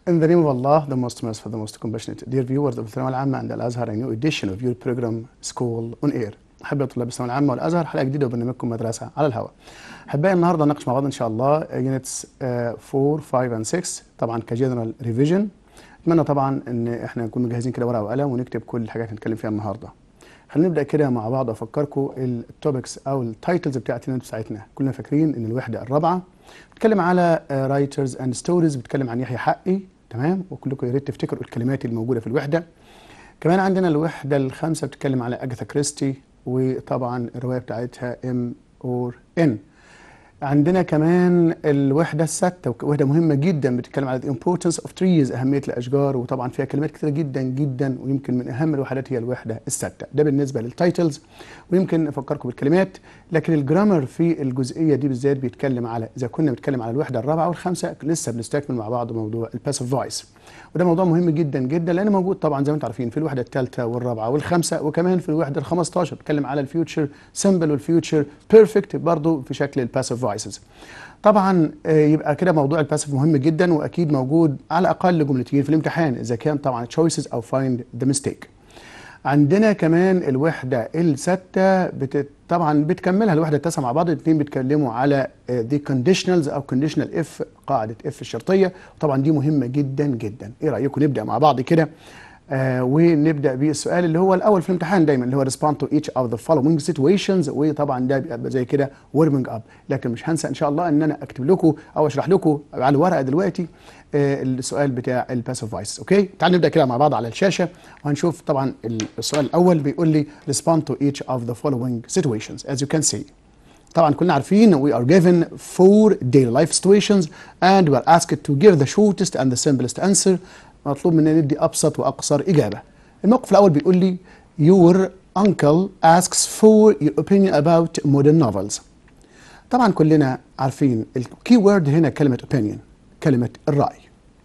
In the name of Allah, the most merciful, the most compassionate, dear viewers of الثانوية العامة and Al-Azhar, a new edition of your program School on Air. أحباء طلاب الثانوية العامة والأزهر حلقة جديدة وبرنامجكم مدرسة على الهواء. أحبائي النهارده نناقش مع بعض إن شاء الله يونتس 4 5 and 6 طبعا كجنرال ريفيجن. أتمنى طبعا إن إحنا نكون مجهزين كده ورقة وقلم ونكتب كل الحاجات هنتكلم فيها النهارده. خلينا نبدا كده مع بعض افكركم التوبكس او التايتلز بتاعت اليونت بتاعتنا كلنا فاكرين ان الوحده الرابعه بتتكلم على رايترز اند ستوريز بتتكلم عن يحيى حقي تمام وكلكم يا ريت تفتكروا الكلمات الموجوده في الوحده كمان عندنا الوحده الخامسه بتتكلم على اجاثا كريستي وطبعا الروايه بتاعتها ام اور ان عندنا كمان الوحده السادسه وحده مهمه جدا بتتكلم على the importance of trees اهميه الاشجار وطبعا فيها كلمات كثيره جدا جدا ويمكن من اهم الوحدات هي الوحده السادسه ده بالنسبه للتايتلز ويمكن افكركم بالكلمات لكن الجرامر في الجزئيه دي بالذات بيتكلم على اذا كنا بنتكلم على الوحده الرابعه والخامسه لسه بنستكمل مع بعض موضوع الباسيف فويس وده موضوع مهم جدا جدا لانه موجود طبعا زي ما انتم عارفين في الوحده الثالثه والرابعه والخامسه وكمان في الوحده ال 15 بتكلم على الفيوتشر سمبل والفيوتشر بيرفكت برضه في شكل الباسيف فويسز طبعا يبقى كده موضوع الباسيف مهم جدا واكيد موجود على الاقل جملتين في الامتحان اذا كان طبعا تشويسز او فايند ذا ميستيك عندنا كمان الوحده السادسه بت... طبعا بتكملها الوحده التاسعه مع بعض الاثنين بيتكلموا على ذا كونديشنالز او كونديشنال اف قاعده اف الشرطيه طبعا دي مهمه جدا جدا ايه رايكم نبدا مع بعض كده آه ونبدا بالسؤال اللي هو الاول في الامتحان دايما اللي هو respond to each of the following situations وطبعا ده بيبقى زي كده warming up لكن مش هنسى ان شاء الله ان انا اكتب لكم او اشرح لكم على الورقه دلوقتي آه السؤال بتاع الباسيف فويس اوكي تعالوا نبدا كده مع بعض على الشاشه وهنشوف طبعا السؤال الاول بيقول لي respond to each of the following situations as you can see طبعا كلنا عارفين we are given four daily life situations and we are asked to give the shortest and the simplest answer مطلوب مننا ندي ابسط واقصر اجابه. الموقف الاول بيقول لي your uncle asks for your opinion about modern novels. طبعا كلنا عارفين الكي وورد هنا كلمه opinion كلمه الراي.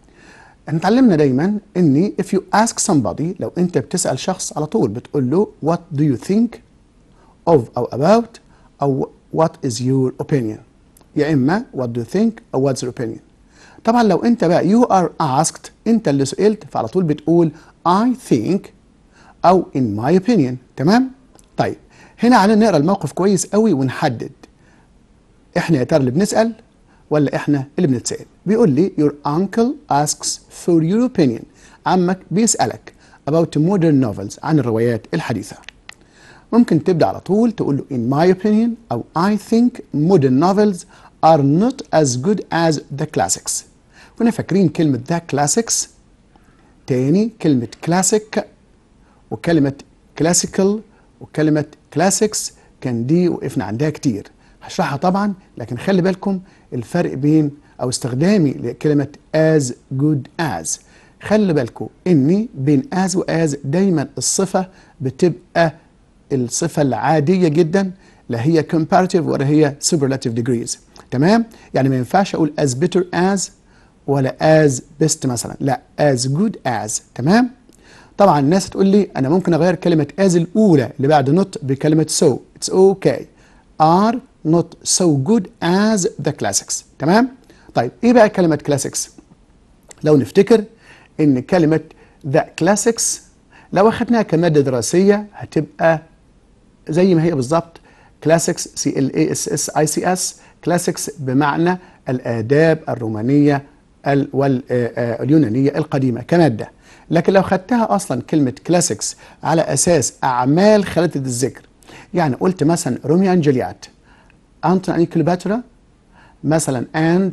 احنا اتعلمنا دايما اني if you ask somebody لو انت بتسال شخص على طول بتقول له what do you think of او about او what is your opinion. يا اما what do you think او what's your opinion. طبعا لو انت بقى you are asked انت اللي سئلت فعلى طول بتقول I think او in my opinion تمام طيب هنا علينا نقرا الموقف كويس قوي ونحدد احنا يا ترى اللي بنسال ولا احنا اللي بنتسال بيقول لي your uncle asks for your opinion عمك بيسالك about modern novels عن الروايات الحديثه ممكن تبدا على طول تقول له in my opinion او I think modern novels are not as good as the classics كنا فاكرين كلمة the classics تاني كلمة classic وكلمة classical وكلمة classics كان دي وقفنا عندها كتير هشرحها طبعا لكن خلي بالكم الفرق بين او استخدامي لكلمة as good as خلي بالكم اني بين as و as دايما الصفة بتبقى الصفة العادية جدا لا هي comparative ولا هي superlative degrees تمام يعني ما ينفعش اقول as better as ولا as best مثلا لا as good as تمام طبعا الناس تقول لي انا ممكن اغير كلمه as الاولى اللي بعد not بكلمه so it's okay are not so good as the classics تمام طيب ايه بقى كلمه classics لو نفتكر ان كلمه the classics لو اخدناها كماده دراسيه هتبقى زي ما هي بالظبط كلاسيكس سي ال اي اس اس اي سي اس كلاسيكس بمعنى الاداب الرومانيه واليونانيه القديمه كماده لكن لو خدتها اصلا كلمه كلاسيكس على اساس اعمال خالده الذكر يعني قلت مثلا روميو اند جولييت انتون اند كليوباترا مثلا اند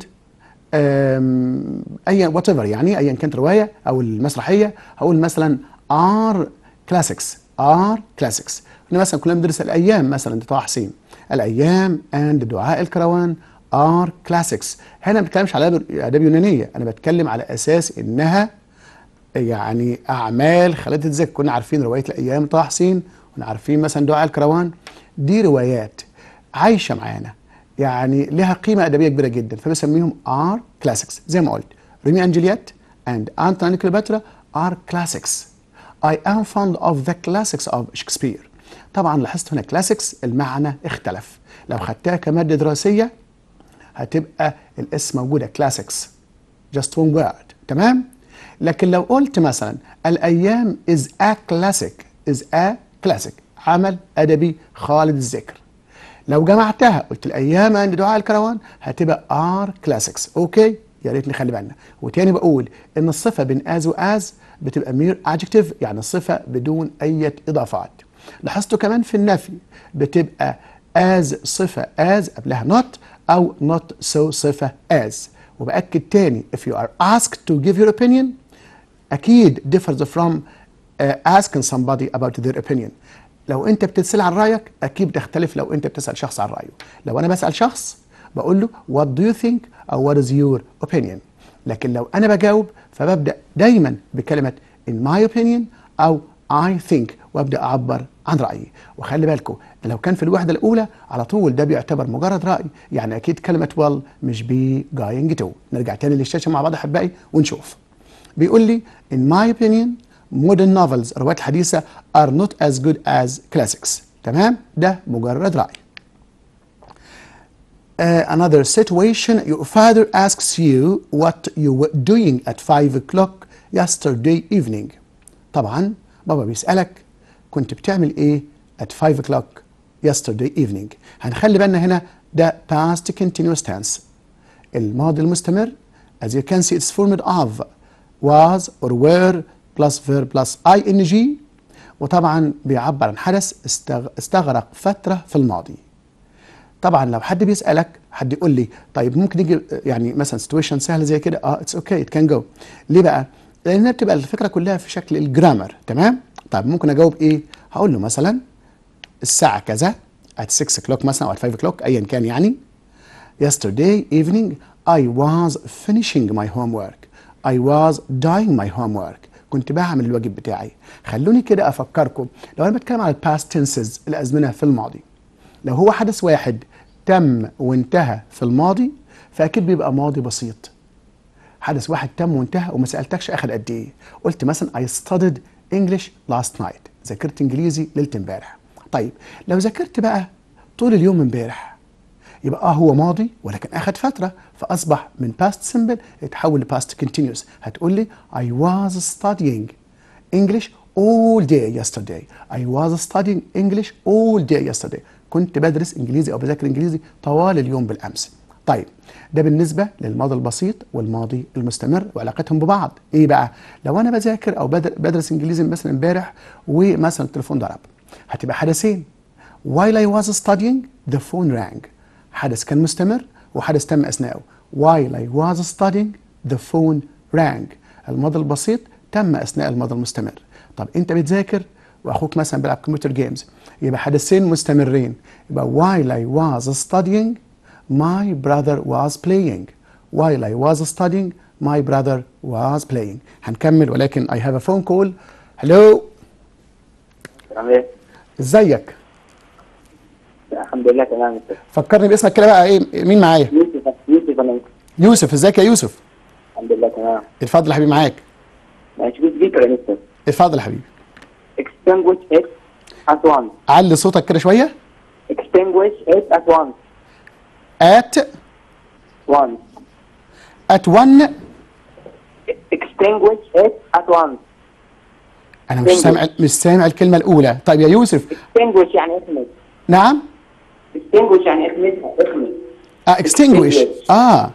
اي وات ايفر يعني ايا كانت روايه او المسرحيه هقول مثلا ار كلاسيكس ار كلاسيكس احنا مثلا كنا بندرس الايام مثلا لطه حسين الايام اند دعاء الكروان ار كلاسيكس هنا ما بتكلمش على اداب يونانيه انا بتكلم على اساس انها يعني اعمال خالد الذكر كنا عارفين روايه الايام طه حسين كنا عارفين مثلا دعاء الكروان دي روايات عايشه معانا يعني لها قيمه ادبيه كبيره جدا فبسميهم ار كلاسيكس زي ما قلت روميو اند جولييت اند انتوني كليوباترا ار كلاسيكس I am fond of the classics of Shakespeare طبعا لاحظت هنا كلاسيكس المعنى اختلف لو خدتها كمادة دراسية هتبقى الاسم موجودة كلاسيكس just one word تمام لكن لو قلت مثلا الايام is a classic is a classic عمل ادبي خالد الذكر لو جمعتها قلت الايام عند دعاء الكروان هتبقى are classics اوكي يا ريت نخلي بالنا وتاني بقول ان الصفه بين as واز بتبقى مير adjective يعني الصفه بدون اي اضافات لاحظتوا كمان في النفي بتبقى as صفه as قبلها not او not so صفه as وباكد تاني if you are asked to give your opinion اكيد differs from uh, asking somebody about their opinion لو انت بتسال عن رايك اكيد بتختلف لو انت بتسال شخص عن رايه لو انا بسال شخص بقول له what do you think او what is your opinion لكن لو انا بجاوب فببدا دايما بكلمه in my opinion او I think وابدا اعبر عن رايي وخلي بالكم لو كان في الوحده الاولى على طول ده بيعتبر مجرد راي يعني اكيد كلمه well مش بي going to نرجع تاني للشاشه مع بعض احبائي ونشوف بيقول لي in my opinion modern novels الروايات الحديثه are not as good as classics تمام ده مجرد راي Uh, another situation your father asks you what you were doing at 5 o'clock yesterday evening طبعا بابا بيسألك كنت بتعمل ايه at 5 o'clock yesterday evening هنخلي بالنا هنا ده past continuous tense الماضي المستمر as you can see it's formed of was or were plus verb plus ing وطبعا بيعبر عن حدث استغ- استغرق فترة في الماضي طبعا لو حد بيسالك حد يقول لي طيب ممكن يجي يعني مثلا سيتويشن سهله زي كده اه اتس اوكي ات كان جو ليه بقى لانها بتبقى الفكره كلها في شكل الجرامر تمام طيب ممكن اجاوب ايه هقول له مثلا الساعه كذا at 6 o'clock مثلا او at 5 o'clock ايا كان يعني yesterday evening I was finishing my homework I was doing my homework كنت بعمل الواجب بتاعي خلوني كده افكركم لو انا بتكلم على الباست تنسز الازمنه في الماضي لو هو حدث واحد تم وانتهى في الماضي فاكيد بيبقى ماضي بسيط حدث واحد تم وانتهى وما سالتكش اخد قد ايه قلت مثلا I studied English last night ذاكرت انجليزي ليله امبارح طيب لو ذاكرت بقى طول اليوم امبارح يبقى اه هو ماضي ولكن اخد فتره فاصبح من past simple اتحول ل past continuous هتقول لي I was studying English all day yesterday I was studying English all day yesterday كنت بدرس انجليزي او بذاكر انجليزي طوال اليوم بالامس طيب ده بالنسبه للماضي البسيط والماضي المستمر وعلاقتهم ببعض ايه بقى لو انا بذاكر او بدر- بدرس انجليزي مثلا امبارح ومثلا التليفون ضرب هتبقى حدثين while I was studying the phone rang حدث كان مستمر وحدث تم اثناءه while I was studying the phone rang الماضي البسيط تم اثناء الماضي المستمر طب انت بتذاكر واخوك مثلا بيلعب كمبيوتر جيمز يبقى حدثين مستمرين يبقى while I was studying my brother was playing while I was studying my brother was playing هنكمل ولكن I have a phone call hello عامل ايه؟ ازيك الحمد لله تمام يا أستاذ. فكرني باسمك كده بقى ايه مين معايا يوسف يوسف انا يوسف ازيك يا يوسف الحمد لله تمام اتفضل يا حبيبي معاك ماشي في سبيكر يا مستر اتفضل يا حبيبي extinguish it at once علي صوتك كده شويه extinguish it at once at once at one extinguish it at once انا مش سامع مش سامع الكلمه الاولى طيب يا يوسف extinguish يعني اخمد نعم extinguish يعني اخمدها اخمد آه extinguish Extinguish. اه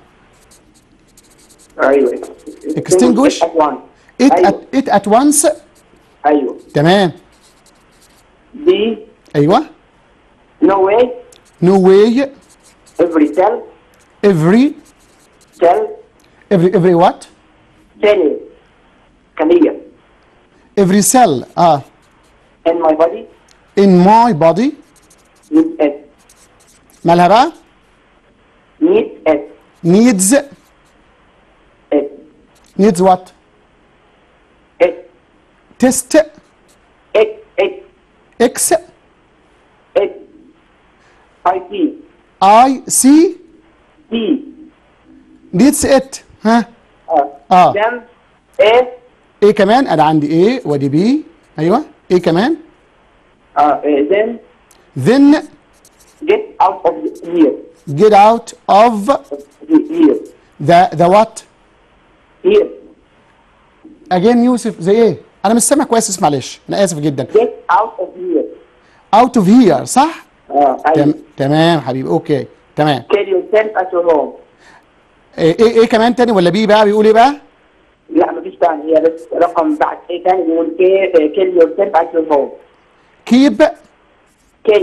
ايوه Extinguish. it at once it ايوه at it at once ايوه تمام دي ايوه no way no way every cell every cell every every what cell خلية every cell اه in my body in my body needs it مالها بقى needs it needs it needs what it test it it x it I see i see see needs it ها اه اه them is ايه كمان انا عندي ايه ودي بي ايوه ايه كمان uh, then then get out of here get out of here the the what here اجين يوسف زي ايه انا مش سامع كويس معلش انا اسف جدا get out of here اوت اوف هير صح اه تم... ايوه تمام حبيبي اوكي تمام kill yourself at your home ايه ايه, إيه كمان تاني ولا بي بقى بيقول ايه بقى لا مفيش تاني هي بس رقم بعد ايه تاني بيقول ki- kill yourself at your home كيب kill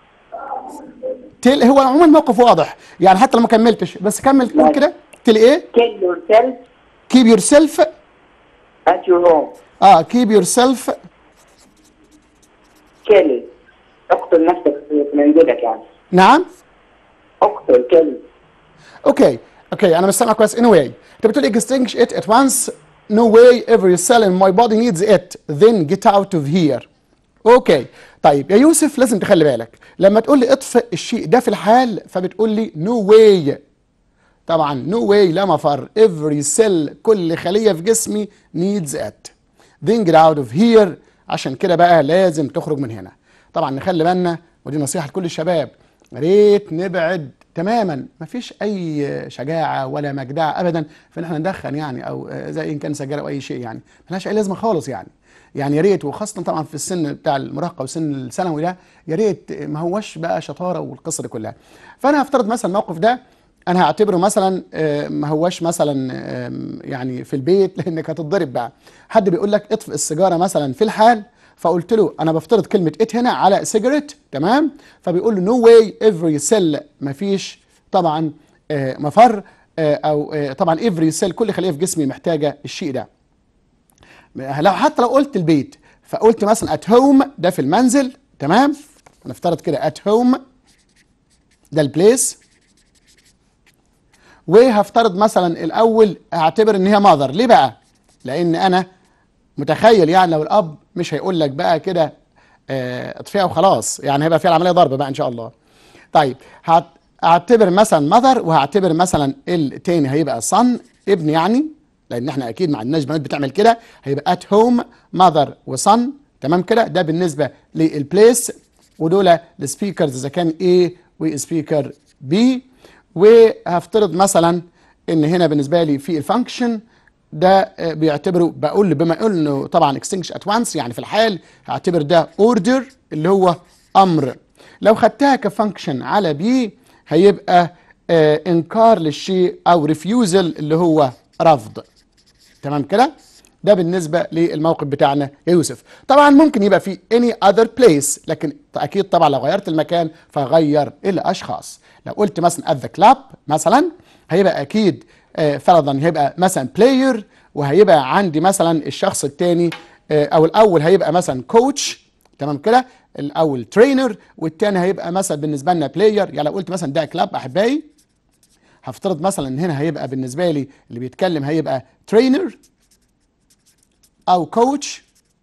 تل هو عموما الموقف واضح يعني حتى لو ما كملتش بس كمل قول ماشي. كده تل ايه kill yourself كيب يور سيلف at your home اه كيب يور سيلف kill اقتل نفسك في منزلك يعني نعم اقتل kill اوكي اوكي انا مش سامع كويس anyway انت بتقول extinguish it at once no way every cell in my body needs it then get out of here اوكي طيب يا يوسف لازم تخلي بالك لما تقول لي اطفئ الشيء ده في الحال فبتقول لي no way طبعا no way لا مفر every cell كل خلية في جسمي needs it then get out of here عشان كده بقى لازم تخرج من هنا طبعا نخلي بالنا ودي نصيحة لكل الشباب يا ريت نبعد تماما مفيش اي شجاعه ولا مجدعه ابدا في ان احنا ندخن يعني او آه، زي ان كان سجاير او اي شيء يعني ملهاش اي لازمه خالص يعني يعني يا ريت وخاصه طبعا في السن بتاع المراهقه والسن الثانوي ده يا ريت ما هوش بقى شطاره والقصه دي كلها فانا هفترض مثلا الموقف ده انا هعتبره مثلا آه، ما هوش مثلا آم، يعني في البيت لانك هتتضرب بقى حد بيقول لك اطفئ السيجاره مثلا في الحال فقلت له انا بفترض كلمه ات هنا على سيجرت تمام فبيقول له نو واي افري سيل مفيش طبعا آه، مفر آه، او آه، طبعا افري سيل كل خليه في جسمي محتاجه الشيء ده لو حتى لو قلت البيت فقلت مثلا ات هوم ده في المنزل تمام نفترض كده ات هوم ده البليس وهفترض مثلا الاول هعتبر ان هي ماذر ليه بقى لان انا متخيل يعني لو الاب مش هيقول لك بقى كده آه، اطفئها وخلاص يعني هيبقى فيها العمليه ضرب بقى ان شاء الله طيب هعت- هعتبر مثلا ماذر وهعتبر مثلا التاني هيبقى صن ابن يعني لان احنا اكيد ما عندناش بنات بتعمل كده هيبقى ات هوم ماذر وصن تمام كده ده بالنسبه للبليس ودول السبيكرز اذا كان A وسبيكر B وهفترض ده ان هنا بالنسبه لي في الفانكشن ده آه، بيعتبره بقول بما انه طبعا extinction at once يعني في الحال هعتبر ده order اللي هو امر لو خدتها كفانكشن على بي هيبقى آه انكار للشيء او ريفيوزل اللي هو رفض تمام كده ده بالنسبه للموقف بتاعنا يا يوسف طبعا ممكن يبقى في any other place لكن اكيد طبعا لو غيرت المكان فغير الاشخاص لو قلت مثلا at the club مثلا هيبقى اكيد آه، فرضا هيبقى مثلا player وهيبقى عندي مثلا الشخص الثاني او الاول هيبقى مثلا كوتش تمام كده الاول ترينر والثاني هيبقى مثلا بالنسبه لنا بلاير يعني لو قلت مثلا ده كلاب احبائي هفترض مثلا ان هنا هيبقى بالنسبه لي اللي بيتكلم هيبقى ترينر او كوتش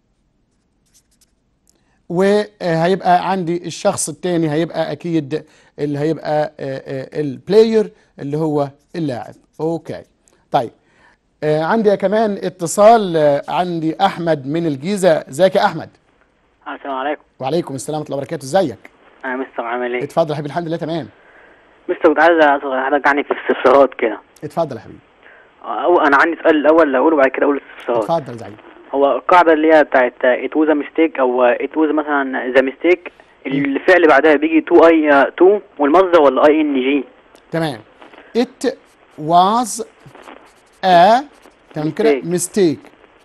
وهيبقى عندي الشخص الثاني هيبقى اكيد اللي هيبقى البلاير اللي هو اللاعب اوكي طيب آه، عندي كمان اتصال آه، عندي احمد من الجيزه ازيك يا احمد السلام عليكم وعليكم السلام ورحمه الله وبركاته ازيك انا مستر عامل ايه اتفضل يا حبيبي الحمد لله تمام مستر كنت عايز اسال حضرتك يعني في الاستفسارات كده اتفضل يا حبيبي أو انا عندي سؤال الاول هقوله بعد كده اقول الاستفسارات اتفضل يا زعيم هو القاعده اللي هي بتاعت ات وز ميستيك او ات وز مثلا ذا ميستيك الفعل بعدها بيجي تو اي تو والمصدر ولا اي ان جي تمام it was a تمام كده Mistake. mistake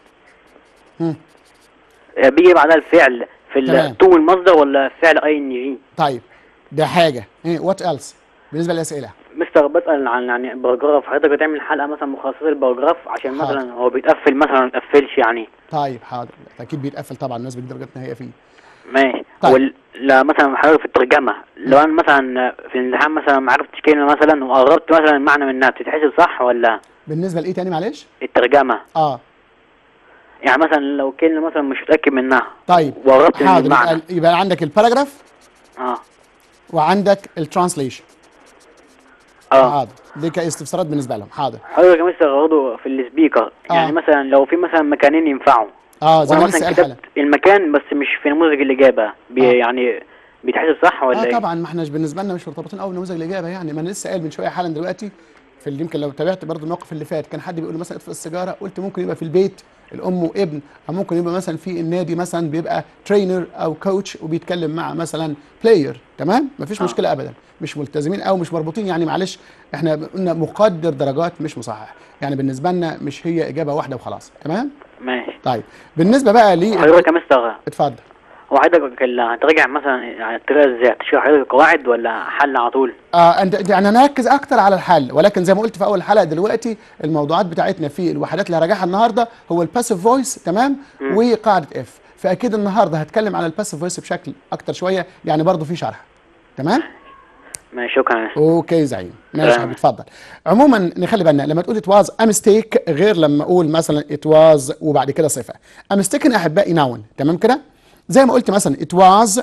بيجي بعدها الفعل في تمام. التو والمصدر ولا فعل اي ان جي طيب ده حاجه ايه وات ايلس بالنسبه للاسئله مستر بسأل عن يعني باراجراف حضرتك بتعمل حلقة مثلا مخصصة للباراجراف عشان حاضر. مثلا هو بيتقفل مثلا ما يتقفلش يعني طيب حاضر اكيد بيتقفل طبعا الناس بتجيب درجات نهائيه فيه ماشي طيب. وال... لا مثلا حضرتك في الترجمة لو انا مثلا في الامتحان مثلا ما عرفتش كلمة مثلا وقربت مثلا المعنى منها بتتحسب صح ولا بالنسبه لايه تاني معلش الترجمة اه يعني مثلا لو كلمة مثلا مش متأكد منها طيب وقربت من حاضر المعنى يبقى, يبقى عندك الباراجراف اه وعندك الترانسليشن اه حاضر دي كاستفسارات بالنسبه لهم حاضر حضرتك يا مستر برضه في السبيكر يعني آه. مثلا لو في مثلا مكانين ينفعوا اه زي وانا ما لسه مثلا قال حالا كتبت المكان بس مش في نموذج الإجابة بي آه. يعني بيتحسب صح ولا اه ايه؟ طبعا ما احناش بالنسبه لنا مش مرتبطين قوي بنموذج الاجابه يعني ما انا لسه قايل من شويه حالا دلوقتي في اللي يمكن لو تابعت برضه الموقف اللي فات كان حد بيقول له مثلا اطفئ السيجاره قلت ممكن يبقى في البيت الام وابن او ممكن يبقى مثلا في النادي مثلا بيبقى ترينر او كوتش وبيتكلم مع مثلا بلاير تمام مفيش آه. مشكله ابدا مش ملتزمين او مش مربوطين يعني معلش احنا قلنا مقدر درجات مش مصحح يعني بالنسبه لنا مش هي اجابه واحده وخلاص تمام ماشي طيب بالنسبه بقى ل حضرتك يا مستر اتفضل هو حضرتك ال- هتراجع مثلا يعني الطريقه ازاي تشرح حضرتك القواعد ولا حل على طول آه انت يعني نركز اكتر على الحل ولكن زي ما قلت في اول الحلقه دلوقتي الموضوعات بتاعتنا في الوحدات اللي هراجعها النهارده هو الباسيف فويس تمام وقاعده اف فاكيد النهارده هتكلم على الباسيف فويس بشكل اكتر شويه يعني برضه في شرح تمام ماشي شكرا يا مستر. اوكي زعيم ماشي تمام. حبيبي اتفضل عموما نخلي بالنا لما تقول ات واز ميستيك غير لما اقول مثلا ات واز وبعد كده صفه ميستيك يا احبائي ناون تمام كده زي ما قلت مثلا ات واز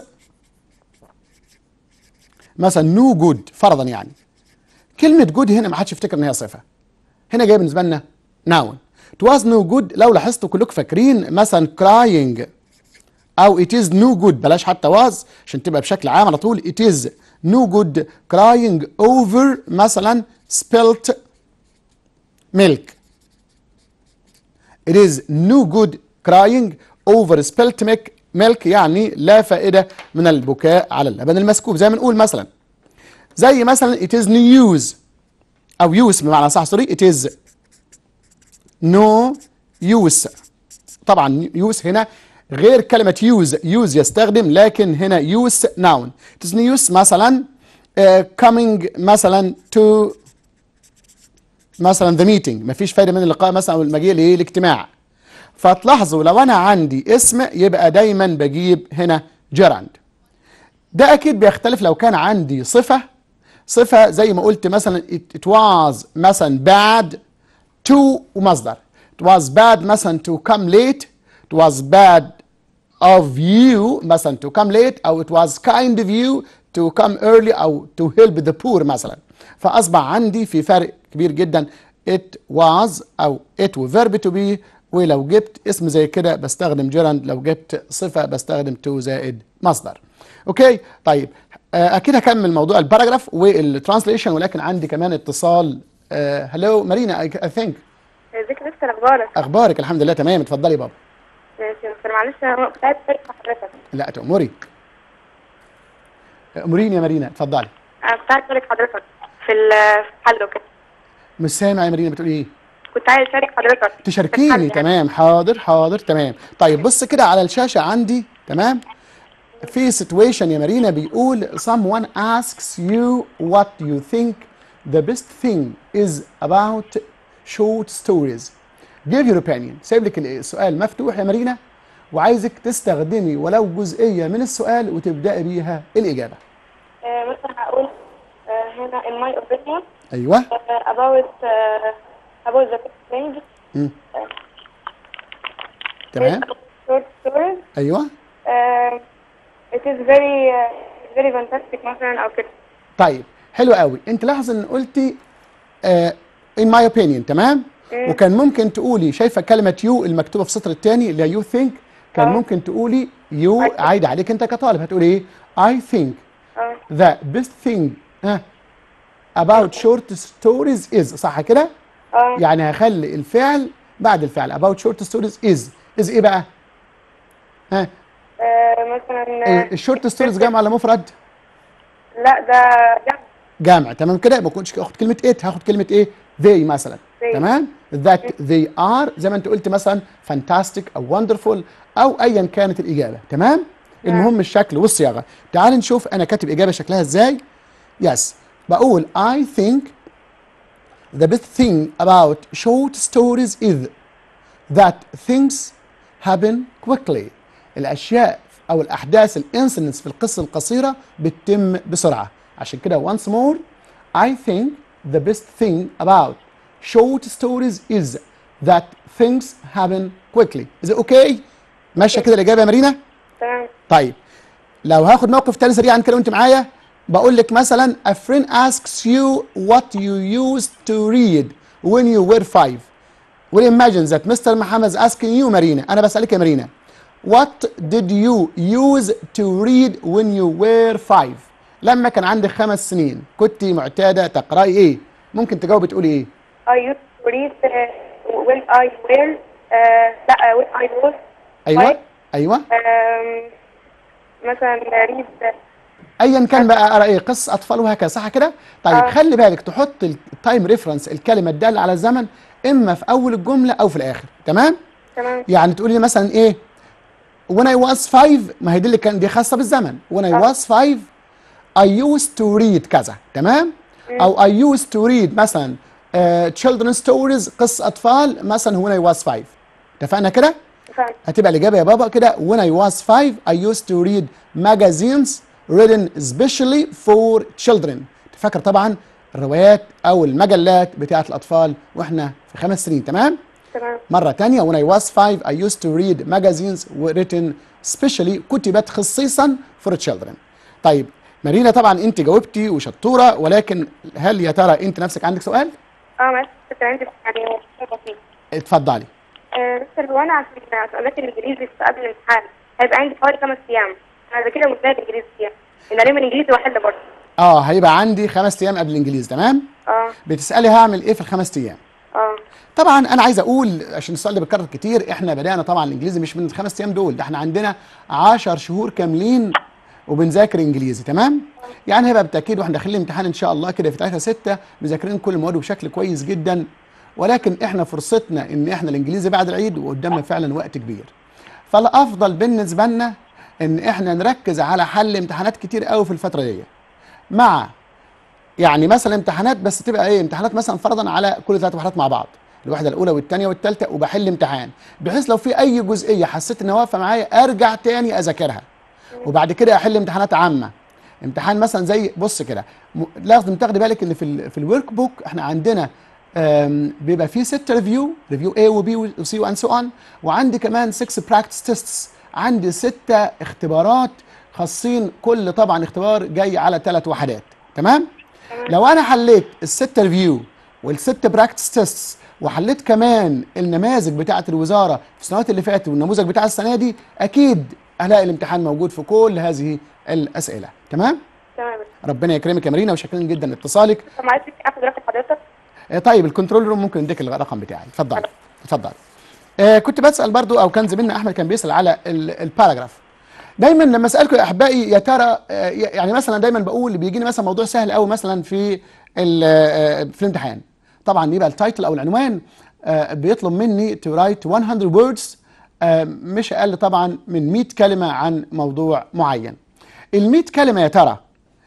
مثلا نو جود فرضا يعني كلمه جود هنا ما حدش يفتكر ان هي صفه هنا جايه بالنسبه لنا ناون ات واز نو جود لو لاحظتوا كلكم فاكرين مثلا crying او it is no good بلاش حتى was عشان تبقى بشكل عام على طول it is no good crying over مثلا spilt milk it is no good crying over spilt milk milk يعني لا فائدة من البكاء على اللبن المسكوب زي ما نقول مثلا زي مثلا it is no use او use بمعنى صح سوري it is no use طبعا يوز هنا غير كلمة يوز يوز يستخدم لكن هنا يوز ناون تسمي يوز مثلا uh, coming مثلا to مثلا the meeting مفيش فايدة من اللقاء مثلا او المجيء لايه الاجتماع فتلاحظوا لو انا عندي اسم يبقى دايما بجيب هنا جيراند ده اكيد بيختلف لو كان عندي صفة صفة زي ما قلت مثلا it, it was مثلا bad to ومصدر it was bad مثلا to come late it was bad of you مثلا to come late او it was kind of you to come early او to help the poor مثلا فاصبح عندي في فرق كبير جدا it was او it و verb to be ولو جبت اسم زي كده بستخدم جيراند لو جبت صفة بستخدم to زائد مصدر اوكي طيب آه، اكيد هكمل موضوع الباراجراف والترانسليشن ولكن عندي كمان اتصال هلو مارينا اي ثينك ازيك يا مستر اخبارك اخبارك الحمد لله تمام اتفضلي بابا ماشي يا مستر معلش انا كنت عايز اشارك مع حضرتك لا تأمري امريني يا مارينا اتفضلي انا كنت عايز اشارك حضرتك في ال- في الحل وكده مش سامع يا مارينا بتقولي ايه كنت عايز اشارك حضرتك في الحل تشاركيني يعني. تمام حاضر حاضر تمام طيب بص كده على الشاشة عندي تمام في situation يا مارينا بيقول someone asks you what you think the best thing is about short stories give your opinion سايب لك السؤال مفتوح يا مارينا وعايزك تستخدمي ولو جزئية من السؤال وتبدأي بيها الإجابة آه، مثلا هقول آه، هنا in my opinion أيوه آه، about آه، about the best things مم. تمام short stories أيوه آه، it is very آه، very fantastic مثلا او كده طيب حلو قوي انت لاحظ ان قلتي آه in my opinion تمام مم. وكان ممكن تقولي شايفه كلمه يو المكتوبه في السطر الثاني اللي هي يو ثينك كان آه. ممكن تقولي يو I think. عايده عليك انت كطالب هتقولي ايه I think اه the best thing ها about short stories is صح كده اه يعني هخلي الفعل بعد الفعل about short stories is is ايه بقى ها آه، مثلا آه، الشورت ستوريز جمع ولا مفرد لا ده جنب جامع تمام كده ما كنتش اخد كلمه it هاخد كلمه ايه they مثلا They. تمام that they are زي ما انت قلت مثلا fantastic او wonderful او ايا كانت الاجابه تمام المهم الشكل والصياغه تعال نشوف انا كاتب اجابه شكلها ازاي يس بقول I think the best thing about short stories is that things happen quickly الاشياء او الاحداث الانسيدنتس في القصه القصيره بتتم بسرعه عشان كده once more I think the best thing about short stories is that things happen quickly is it okay ماشيه كده الاجابه يا مارينا تمام طيب لو هاخد موقف تاني سريعا كده وانت معايا بقول لك مثلا a friend asks you what you used to read when you were five will imagine that Mr. Muhammad is asking you مارينا انا بسألك يا مارينا what did you use to read when you were five لما كان عندك خمس سنين كنت معتادة تقرأي ايه ممكن تجاوبي تقولي ايه I used to read uh, when I were uh, لا uh, when I was ايوه five. ايوه um, مثلا read ايا كان بقى اقرا ايه قصص اطفال وهكذا صح كده طيب آه. خلي بالك تحط التايم ريفرنس الكلمه الداله على الزمن اما في اول الجمله او في الاخر تمام تمام يعني تقولي لي مثلا ايه when I was five ما هي دي اللي كان دي خاصه بالزمن when I آه. was five I used to read كذا تمام او I used to read مثلا uh, children's stories قصة اطفال مثلا when I was five اتفقنا كده فاهم هتبقى الإجابة يا بابا كده when I was five I used to read magazines written especially for children تفكر طبعا الروايات أو المجلات بتاعة الأطفال وإحنا في خمس سنين تمام تمام مرة تانية when I was five I used to read magazines written specially كتبت خصيصا for children طيب مارينا طبعا انت جاوبتي وشطورة ولكن هل يا ترى انت نفسك عندك سؤال؟ اه معلش كنت عندي يعني سؤال بسيط اتفضلي آه، بس هو انا عشان سؤالات الانجليزي في قبل الامتحان هيبقى عندي حوالي خمس ايام انا كده مش زي الانجليزي فيها لان علم الانجليزي واحل برضه اه هيبقى عندي خمس ايام قبل الانجليزي تمام؟ اه بتسألي هعمل ايه في الخمس ايام؟ اه طبعا انا عايز اقول عشان السؤال ده بيتكرر كتير احنا بدانا طبعا الانجليزي مش من الخمس ايام دول ده احنا عندنا 10 شهور كاملين وبنذاكر انجليزي تمام يعني هيبقى بالتاكيد واحنا داخلين الامتحان ان شاء الله كده في 3 6 مذاكرين كل المواد بشكل كويس جدا ولكن احنا فرصتنا ان احنا الانجليزي بعد العيد وقدامنا فعلا وقت كبير فالافضل بالنسبه لنا ان احنا نركز على حل امتحانات كتير قوي في الفتره دي مع يعني مثلا امتحانات بس تبقى ايه امتحانات مثلا فرضا على كل ثلاث محاضرات مع بعض الواحده الاولى والثانيه والثالثه وبحل امتحان بحيث لو في اي جزئيه حسيت انها واقفه معايا ارجع تاني اذاكرها وبعد كده احل امتحانات عامه امتحان مثلا زي بص كده م- لازم تاخدي بالك ان في ال في الورك بوك احنا عندنا آم، بيبقى فيه ست ريفيو ريفيو A وبي وسي وان سو اون وعندي كمان 6 براكتس تيستس عندي ستة اختبارات خاصين كل طبعا اختبار جاي على ثلاث وحدات تمام لو انا حليت الست ريفيو والست براكتس تيستس وحليت كمان النماذج بتاعه الوزاره في السنوات اللي فاتت والنموذج بتاع السنه دي اكيد هلاقي الامتحان موجود في كل هذه الاسئله تمام تمام ربنا يكرمك يا مارينا وشاكرين جدا لاتصالك طب معلش اخد رقم حضرتك آه، طيب الكنترول روم ممكن اديك الرقم بتاعي اتفضل اتفضل آه كنت بسال برضو او كان زميلنا احمد كان بيسال على ال- الباراجراف دايما لما اسالكم يا احبائي يا ترى آه، يعني مثلا دايما بقول بيجيني مثلا موضوع سهل قوي مثلا في ال- آه، في الامتحان طبعا يبقى التايتل او العنوان آه، بيطلب مني تو رايت 100 words آه، مش اقل طبعا من 100 كلمه عن موضوع معين ال 100 كلمه يا ترى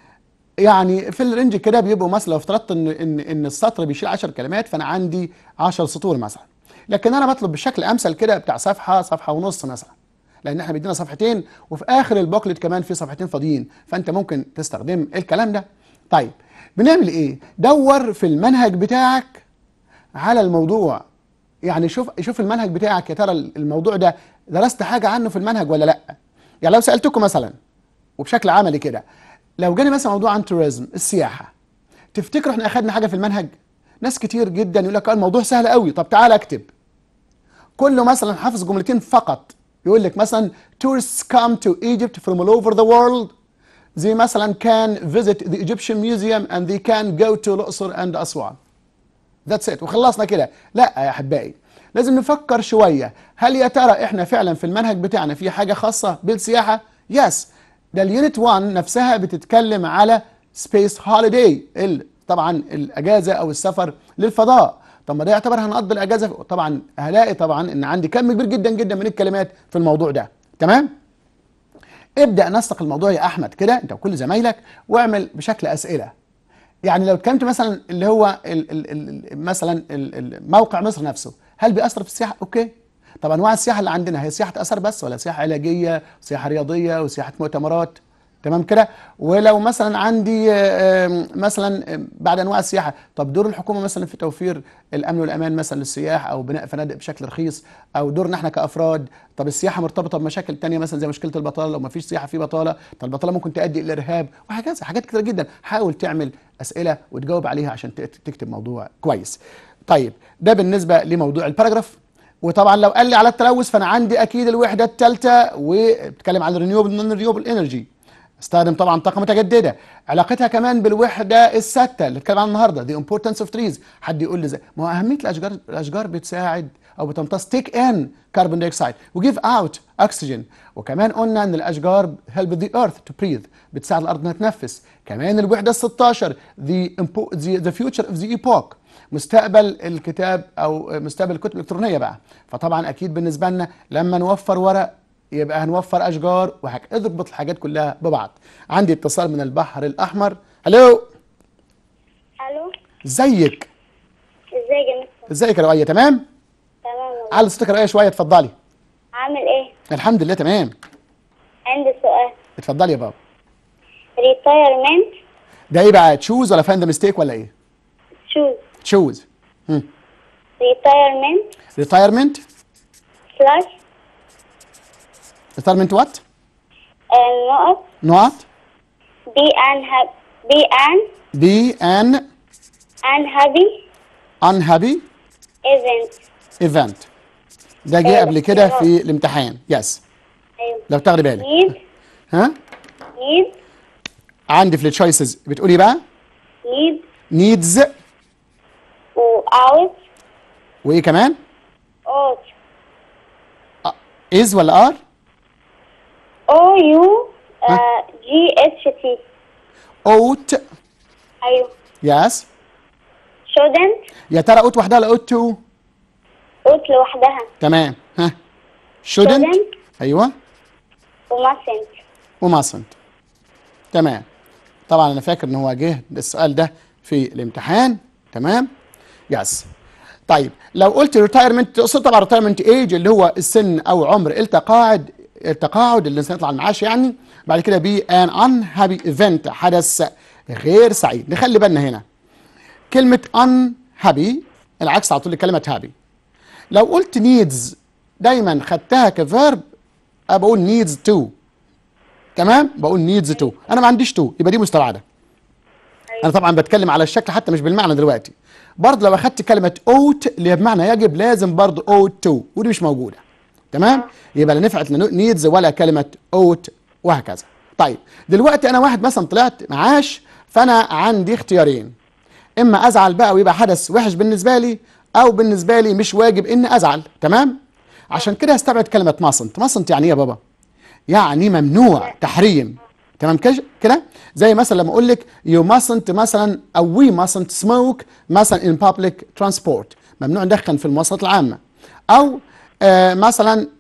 يعني في الرينج كده بيبقوا مثلا لو افترضت ان ان ان السطر بيشيل 10 كلمات فانا عندي 10 سطور مثلا لكن انا بطلب بشكل امثل كده بتاع صفحه صفحه ونص مثلا لان احنا بيدينا صفحتين وفي اخر البوكلت كمان في صفحتين فاضيين فانت ممكن تستخدم الكلام ده طيب بنعمل ايه دور في المنهج بتاعك على الموضوع يعني شوف شوف المنهج بتاعك يا ترى الموضوع ده درست حاجه عنه في المنهج ولا لا يعني لو سالتكم مثلا وبشكل عملي كده لو جاني مثلا موضوع عن توريزم السياحه تفتكروا احنا اخدنا حاجه في المنهج ناس كتير جدا يقول لك آه الموضوع سهل قوي طب تعالى اكتب كله مثلا حافظ جملتين فقط يقول لك مثلا tourists come to Egypt from all over the world they مثلا can visit the Egyptian museum and they can go to الأقصر and أسوان ذاتس ات وخلصنا كده لا يا احبائي لازم نفكر شويه هل يا ترى احنا فعلا في المنهج بتاعنا في حاجه خاصه بالسياحه يس ده اليونت 1 نفسها بتتكلم على سبيس هوليداي طبعا الاجازه او السفر للفضاء طب ما ده يعتبر هنقضي الاجازه طبعا هلاقي طبعا ان عندي كم كبير جدا جدا من الكلمات في الموضوع ده تمام ابدا نسق الموضوع يا احمد كده انت وكل زمايلك واعمل بشكل اسئله يعني لو اتكلمت مثلا اللي هو ال ال ال مثلا ال- ال- موقع مصر نفسه هل بيأثر في السياحه؟ اوكي طب انواع السياحه اللي عندنا هي سياحه اثر بس ولا سياحه علاجيه وسياحه رياضيه وسياحه مؤتمرات تمام كده ولو مثلا عندي آه، آم، مثلا آم، بعد انواع السياحه طب دور الحكومه مثلا في توفير الامن والامان مثلا للسياح او بناء فنادق بشكل رخيص او دورنا احنا كافراد طب السياحه مرتبطه بمشاكل تانية مثلا زي مشكله البطاله لو ما فيش سياحه في بطاله طب البطاله ممكن تؤدي الى ارهاب وهكذا حاجات كتير جدا حاول تعمل اسئله وتجاوب عليها عشان ت- تكتب موضوع كويس طيب ده بالنسبه لموضوع الباراجراف وطبعا لو قال لي على التلوث فانا عندي اكيد الوحده الثالثه وبتكلم عن الرينيوبل نون رينيوبل انرجي استخدم طبعا طاقه متجدده علاقتها كمان بالوحده الثابته اللي اتكلم عنها النهارده the importance of trees حد يقول لي زي ما هو اهميه الاشجار الاشجار بتساعد او بتمتص تيك ان كربون دايوكسيد وجيف اوت اكسجين وكمان قلنا ان الاشجار help the earth to breathe بتساعد الارض انها تنفس كمان الوحده ال 16 the, impo- the, the future of the epoch مستقبل الكتاب او مستقبل الكتب الالكترونيه بقى فطبعا اكيد بالنسبه لنا لما نوفر ورق يبقى هنوفر اشجار وهك اضربط الحاجات كلها ببعض عندي اتصال من البحر الاحمر الو الو ازيك ازيك يا مستر ازيك يا رؤيه تمام تمام والله. على صوتك يا رؤيه شويه اتفضلي عامل ايه الحمد لله تمام عندي سؤال اتفضلي يا بابا ريتايرمنت ده ايه بقى تشوز ولا فاند ميستيك ولا ايه شوز تشوز ريتايرمنت ريتايرمنت سلاش ريتايرمنت وات نقط نوت بي ان هاب بي ان بي ان ان هابي unhappy ايفنت event ده جه أيوة، قبل كده اختيارات. في الامتحان يس ايوه لو تاخدي بالك نيد ها نيد عندي في التشويسز بتقولي بقى نيد needs واوت وايه كمان اوت is ولا are او يو جي اتش تي ought ايوه yes shouldn't يا ترى ought وحدها ولا ought to اوت لوحدها تمام ها shouldn't Shouldn't. ايوه وماسنت وماسنت تمام طبعا انا فاكر ان هو جه السؤال ده في الامتحان تمام يس طيب لو قلت ريتايرمنت تقصد طبعا ريتايرمنت ايج اللي هو السن او عمر التقاعد التقاعد اللي الانسان يطلع المعاش يعني بعد كده بي ان ان هابي ايفنت حدث غير سعيد نخلي بالنا هنا كلمه ان هابي العكس على طول لكلمه هابي لو قلت needs دايما خدتها كفيرب أنا بقول needs to تمام بقول needs to انا ما عنديش to يبقى دي مستبعده انا طبعا بتكلم على الشكل حتى مش بالمعنى دلوقتي برضه لو اخدت كلمه ought اللي هي بمعنى يجب لازم برضه ought to ودي مش موجوده تمام يبقى لا نفعت لا needs ولا كلمه ought وهكذا طيب دلوقتي انا واحد مثلا طلعت معاش فانا عندي اختيارين اما ازعل بقى ويبقى حدث وحش بالنسبه لي او بالنسبه لي مش واجب اني ازعل تمام عشان كده هستبعد كلمه ماسنت ماسنت يعني ايه يا بابا يعني ممنوع تحريم تمام كش- كده زي مثلا لما اقول لك يو ماسنت مثلا او وي ماسنت سموك مثلا ان بابليك ترانسبورت ممنوع ندخن في المواصلات العامه او آه مثلا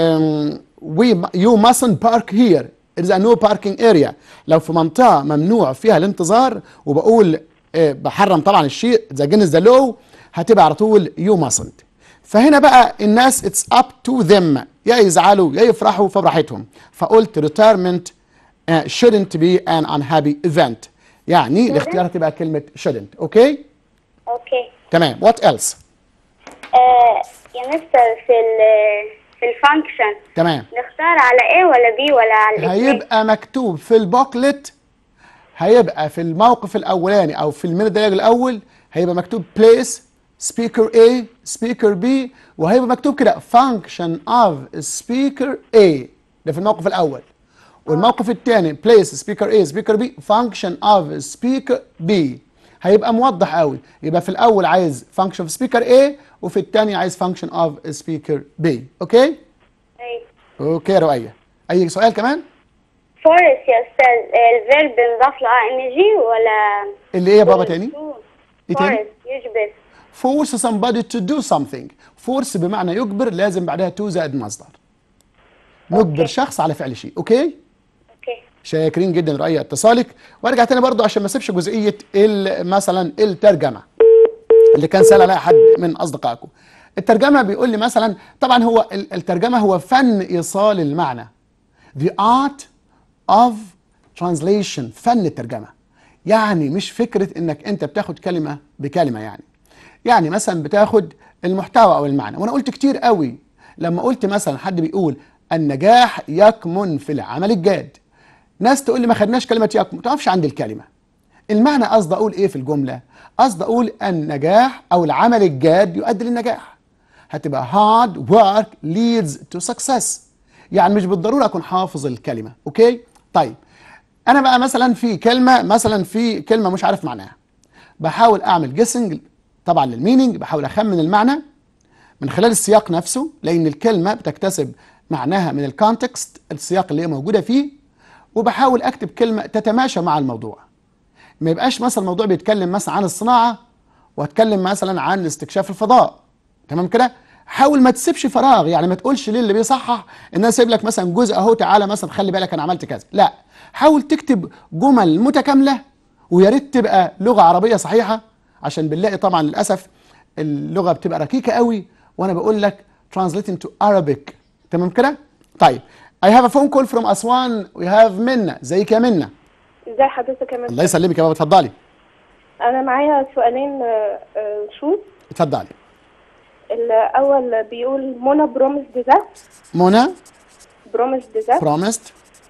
وي يو ماسنت بارك هير It is a no parking area لو في منطقة ممنوع فيها الانتظار وبقول آه، بحرم طبعا الشيء ذا جنس ذا لو هتبقى على طول يو ماسنت فهنا بقى الناس اتس اب تو ذم يا يزعلوا يا يفرحوا فبراحتهم فقلت retirement uh, shouldn't be an unhappy event يعني الاختيار هتبقى كلمة shouldn't اوكي اوكي تمام what else آه يا مستر في ال في الفانكشن تمام نختار على ايه ولا بي ولا على الاثنين هيبقى مكتوب في البوكلت هيبقى في الموقف الاولاني او في المينت ديالوج الاول هيبقى مكتوب place speaker A speaker B وهيبقى مكتوب كده function of speaker A ده في الموقف الاول والموقف الثاني place speaker A speaker B function of speaker B هيبقى موضح قوي يبقى في الاول عايز function of speaker A وفي الثاني عايز function of speaker B اوكي أيوة. اوكي يا رؤية اي سؤال كمان فورس يا استاذ الفيرب نضاف له ام جي ولا اللي ايه يا بابا تاني ايه تاني فورس يجبر force somebody to do something force بمعنى يجبر لازم بعدها to زائد مصدر نجبر شخص على فعل شيء اوكي اوكي شاكرين جدا رؤية اتصالك وارجع تاني برضو عشان ما اسيبش جزئيه ال- مثلا الترجمه اللي كان سال عليها حد من اصدقائكم الترجمه بيقول لي مثلا طبعا هو ال- الترجمه هو فن ايصال المعنى the art of translation فن الترجمه يعني مش فكره انك انت بتاخد كلمه بكلمه يعني يعني مثلا بتاخد المحتوى او المعنى وانا قلت كتير قوي لما قلت مثلا حد بيقول النجاح يكمن في العمل الجاد ناس تقول لي ما خدناش كلمه يكمن ما تعرفش عند الكلمه المعنى قصد اقول ايه في الجمله قصد اقول النجاح او العمل الجاد يؤدي للنجاح هتبقى hard work leads to success يعني مش بالضروره اكون حافظ الكلمه اوكي طيب انا بقى مثلا في كلمه مثلا في كلمه مش عارف معناها بحاول اعمل جيسنج طبعا للمينينج بحاول اخمن المعنى من خلال السياق نفسه لان الكلمه بتكتسب معناها من الكونتكست السياق اللي هي موجوده فيه وبحاول اكتب كلمه تتماشى مع الموضوع ما يبقاش مثلا الموضوع بيتكلم مثلا عن الصناعه واتكلم مثلا عن استكشاف الفضاء تمام كده حاول ما تسيبش فراغ يعني ما تقولش ليه اللي بيصحح ان انا سايب لك مثلا جزء اهو تعالى مثلا خلي بالك انا عملت كذا لا حاول تكتب جمل متكامله ويا ريت تبقى لغه عربيه صحيحه عشان بنلاقي طبعا للاسف اللغه بتبقى ركيكه قوي وانا بقول لك translating to Arabic تمام كده طيب I have a phone call from أسوان we have منى ازيك يا منى ازي حضرتك يا الله مستر يسلمك يا بابا اتفضلي انا معايا سؤالين آه، آه، شوز اتفضلي الاول بيقول منى بروميس ذات منى بروميس ذات promised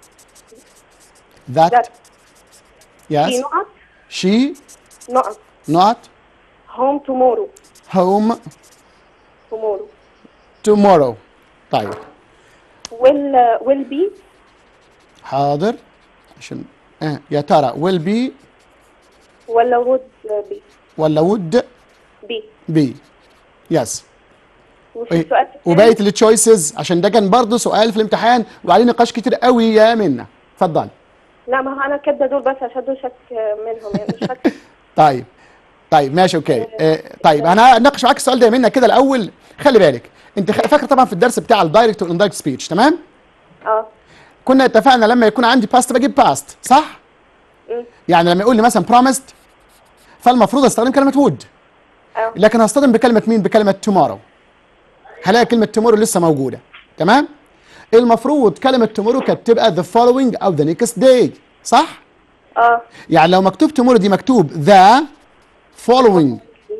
that ذات في yes نقط she نقط not هوم تومورو home تومورو tomorrow طيب ويل ويل بي حاضر عشان آه. يا ترى will be ولا وود بي ولا would بي be yes وفي السؤال الثاني وبقيه التشويسز عشان ده كان برضه سؤال في الامتحان وعليه نقاش كتير قوي يا منى اتفضلي لا ما هو انا كاتبه دول بس عشان دول شك منهم يعني مش فاكره طيب طيب ماشي اوكي آه طيب انا هناقش معاك السؤال ده يا منى كده الاول خلي بالك انت خ- فاكر طبعا في الدرس بتاع الدايركت والاندايركت سبيتش تمام اه كنا اتفقنا لما يكون عندي باست بجيب باست صح يعني لما يقول لي مثلا promised فالمفروض استخدم كلمه would اه لكن هصطدم بكلمه مين بكلمه tomorrow هلاقي كلمه tomorrow لسه موجوده تمام المفروض كلمه tomorrow كانت تبقى the following او the next day صح اه يعني لو مكتوب tomorrow دي مكتوب the following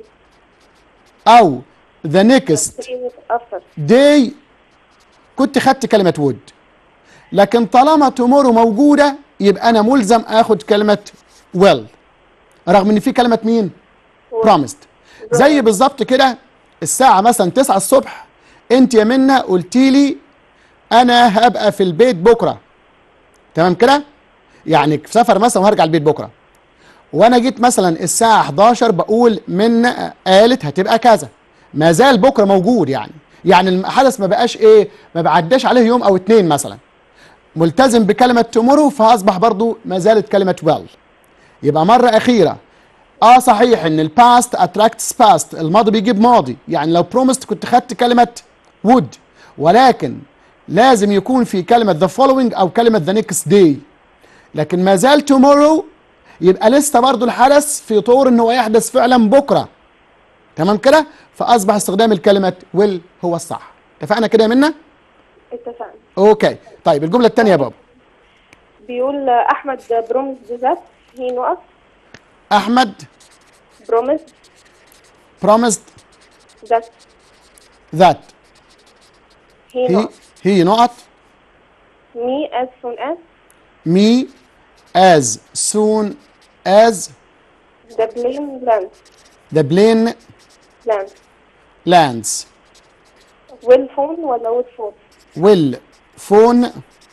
او the next افتر day كنت خدت كلمة would لكن طالما tomorrow موجودة يبقى أنا ملزم آخد كلمة will رغم إن في كلمة مين؟ promised زي بالظبط كده الساعة مثلا 9 الصبح أنت يا منى قلتي لي أنا هبقى في البيت بكرة تمام كده؟ يعني في سفر مثلا وهرجع البيت بكرة وانا جيت مثلا الساعه 11 بقول من قالت هتبقى كذا ما زال بكره موجود يعني يعني الحدث ما بقاش ايه ما بعداش عليه يوم او اتنين مثلا ملتزم بكلمه تومورو فاصبح برضو ما زالت كلمه ويل يبقى مره اخيره اه صحيح ان الباست اتراكتس باست الماضي بيجيب ماضي يعني لو بروميست كنت خدت كلمه would ولكن لازم يكون في كلمه the following او كلمه the next day لكن ما زال tomorrow يبقى لسه برضو الحدث في طور ان هو يحدث فعلا بكره تمام كده فاصبح استخدام الكلمه will هو الصح اتفقنا كده يا منى اتفقنا اوكي طيب الجمله الثانيه يا بابا بيقول آه، احمد بروميس ذات هي نقط احمد بروميس promised ذات that هي he نقط he نقط me as soon as me as soon as the plane lands the plane lands lands will phone ولا would phone will phone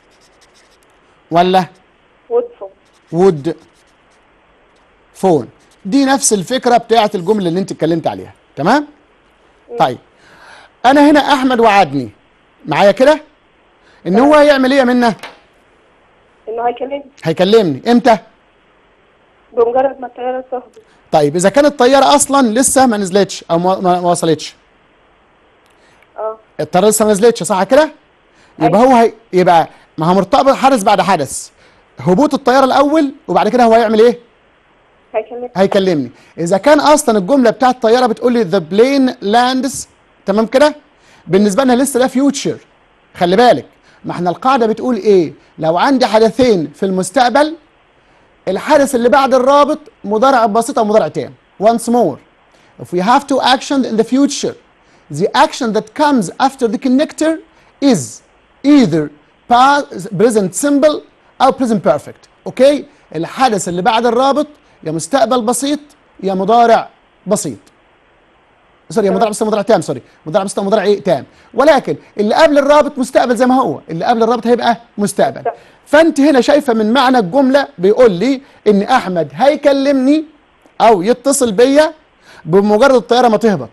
ولا would phone would phone دي نفس الفكره بتاعت الجمله اللي انت اتكلمت عليها تمام طيب انا هنا احمد وعدني معايا كده ان هو هيعمل ايه يا منى انه هيكلمني هيكلمني امتى بمجرد ما الطياره تهبط طيب اذا كانت الطياره اصلا لسه ما نزلتش او ما, ما ما وصلتش اه الطياره لسه ما نزلتش صح كده يبقى هو هي... يبقى ما هو مرتبط حدث بعد حدث هبوط الطياره الاول وبعد كده هو هيعمل ايه هيكلمني هيكلمني اذا كان اصلا الجمله بتاعت الطياره بتقول لي ذا بلين لاندز تمام كده بالنسبه لنا لسه ده فيوتشر خلي بالك ما احنا القاعده بتقول ايه لو عندي حدثين في المستقبل الحدث اللي بعد الرابط مضارع بسيط او مضارع تام once more if we have two actions in the future the action that comes after the connector is either past present simple او present perfect اوكي الحدث اللي بعد الرابط يا مستقبل بسيط يا مضارع بسيط سوري مضارع بسيط مضارع تام سوري مضارع بسيط مضارع ايه تام ولكن اللي قبل الرابط مستقبل زي ما هو اللي قبل الرابط هيبقى مستقبل فانت هنا شايفه من معنى الجمله بيقول لي ان احمد هيكلمني او يتصل بيا بمجرد الطياره ما تهبط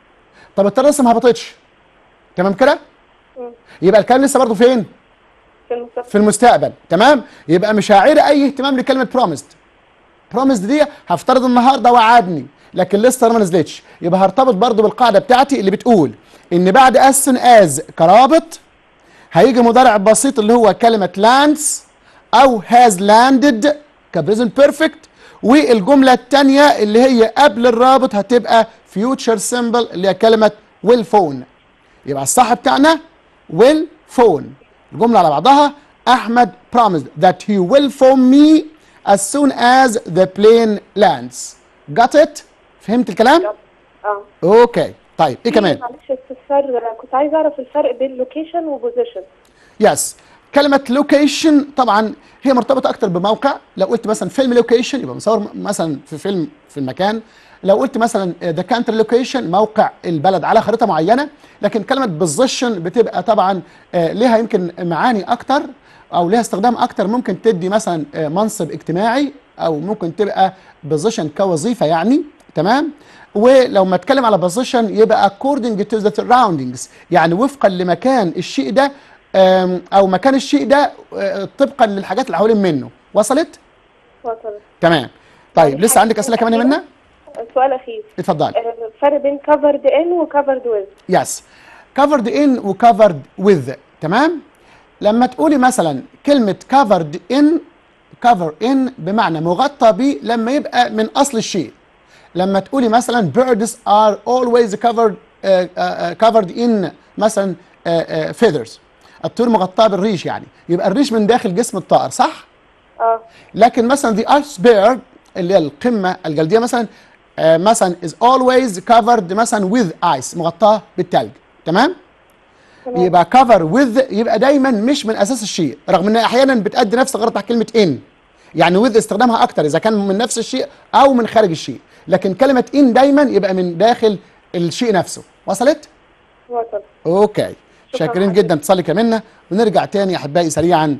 طب الطياره لسه ما هبطتش تمام كده يبقى الكلام لسه برضه فين في المستقبل في المستقبل تمام يبقى مش هعير اي اهتمام لكلمه بروميسد بروميسد دي هفترض النهارده وعدني لكن لسه ما نزلتش يبقى هرتبط برضو بالقاعده بتاعتي اللي بتقول ان بعد as soon as كرابط هيجي مضارع بسيط اللي هو كلمه lands او has landed كبريزنت بيرفكت والجمله الثانيه اللي هي قبل الرابط هتبقى future simple اللي هي كلمه will phone يبقى الصح بتاعنا will phone الجمله على بعضها احمد promised that he will phone me as soon as the plane lands got it فهمت الكلام اه اوكي طيب ايه كمان معلش استفسار كنت عايزه اعرف الفرق بين لوكيشن وبوزيشن يس كلمة لوكيشن طبعا هي مرتبطة أكتر بموقع لو قلت مثلا فيلم لوكيشن يبقى مصور م- مثلا في فيلم في المكان لو قلت مثلا ذا كانتري لوكيشن موقع البلد على خريطة معينة لكن كلمة بوزيشن بتبقى طبعا آه، ليها يمكن معاني أكتر أو ليها استخدام أكتر ممكن تدي مثلا آه، منصب اجتماعي أو ممكن تبقى بوزيشن كوظيفة يعني تمام ولو ما اتكلم على بوزيشن يبقى according to the surroundings يعني وفقا لمكان الشيء ده آم، او مكان الشيء ده آه، طبقا للحاجات اللي حوالين منه وصلت وصل تمام طيب لسه عندك اسئله كمان يا منى سؤال اخير اتفضلي آه، الفرق بين covered in و covered with يس covered in و covered with تمام لما تقولي مثلا كلمه covered in cover in بمعنى مغطى به لما يبقى من اصل الشيء لما تقولي مثلا birds are always covered uh, uh, covered in مثلا uh, uh, feathers الطيور مغطاه بالريش يعني يبقى الريش من داخل جسم الطائر صح؟ اه لكن مثلا the iceberg اللي هي القمه الجليديه مثلا آه مثلا is always covered مثلا with ice مغطاه بالثلج تمام؟ تمام. يبقى cover with يبقى دايما مش من اساس الشيء رغم انها احيانا بتأدي نفس الغرض تحت كلمه in يعني with استخدامها اكتر اذا كان من نفس الشيء او من خارج الشيء لكن كلمه in دايما يبقى من داخل الشيء نفسه وصلت؟ وصل اوكي شكراً شاكرين حضرتك. جدا اتصالك منا ونرجع تاني يا احبائي سريعا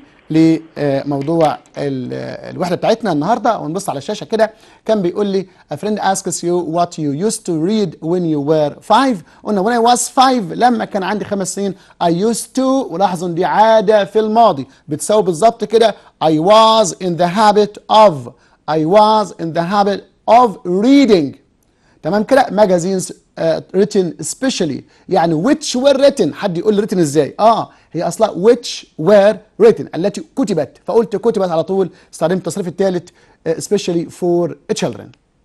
لموضوع ال- الوحده بتاعتنا النهارده ونبص على الشاشه كده كان بيقول لي a friend asks you what you used to read when you were five قلنا when I was five لما كان عندي خمس سنين I used to ولاحظوا ان دي عاده في الماضي بتساوي بالظبط كده I was in the habit of I was in the habit of reading تمام كده magazines uh, written specially يعني which were written حد يقول لي written ازاي اه هي اصلا which were written التي كتبت فقلت كتبت على طول استخدمت التصريف الثالث uh, especially for children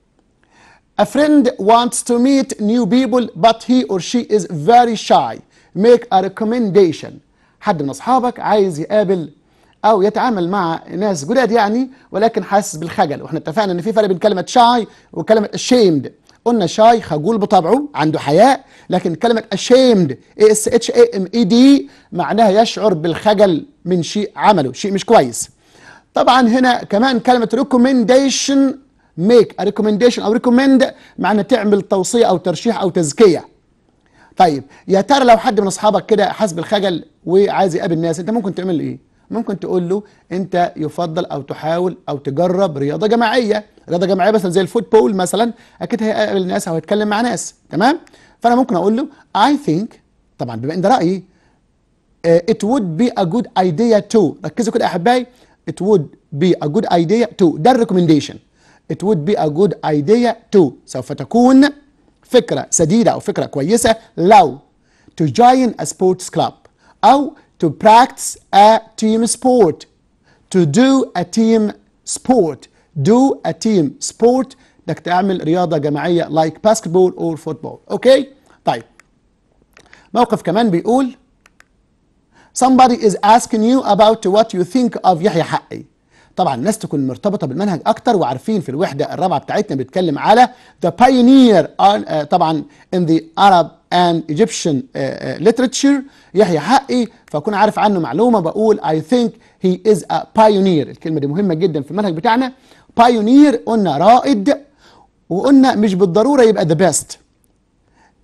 A friend wants to meet new people but he or she is very shy. Make a recommendation. حد من اصحابك عايز يقابل او يتعامل مع ناس جداد يعني ولكن حاسس بالخجل واحنا اتفقنا ان في فرق بين كلمه شاي وكلمه ashamed. قلنا شاي خجول بطبعه عنده حياء لكن كلمه ashamed A S H A M E D معناها يشعر بالخجل من شيء عمله شيء مش كويس. طبعا هنا كمان كلمة recommendation make a recommendation أو recommend معنى تعمل توصية أو ترشيح أو تزكية طيب يا ترى لو حد من أصحابك كده حاسس بالخجل وعايز يقابل ناس أنت ممكن تعمل إيه؟ ممكن تقول له أنت يفضل أو تحاول أو تجرب رياضة جماعية رياضة جماعية مثلا زي الفوتبول مثلا أكيد هيقابل ناس أو هيتكلم مع ناس تمام؟ فأنا ممكن أقول له I think طبعا بما إن ده رأيي uh, it would be a good idea to ركزوا كده يا احبائي it would be a good idea to ده الريكومنديشن it would be a good idea to سوف تكون فكرة سديدة أو فكرة كويسة لو to join a sports club أو to practice a team sport to do a team sport do a team sport انك تعمل رياضة جماعية like basketball or football اوكي طيب موقف كمان بيقول somebody is asking you about what you think of يحيى حقي طبعا الناس تكون مرتبطة بالمنهج أكتر وعارفين في الوحدة الرابعة بتاعتنا بيتكلم على the pioneer on, uh, طبعا in the Arab and Egyptian uh, uh, literature يحيى حقي فأكون عارف عنه معلومة بقول I think he is a pioneer الكلمة دي مهمة جدا في المنهج بتاعنا pioneer قلنا رائد وقلنا مش بالضرورة يبقى the best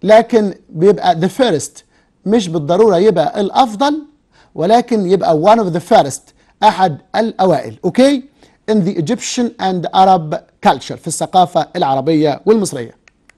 لكن بيبقى the first مش بالضرورة يبقى الأفضل ولكن يبقى one of the first أحد الأوائل أوكي in the Egyptian and Arab culture في الثقافة العربية والمصرية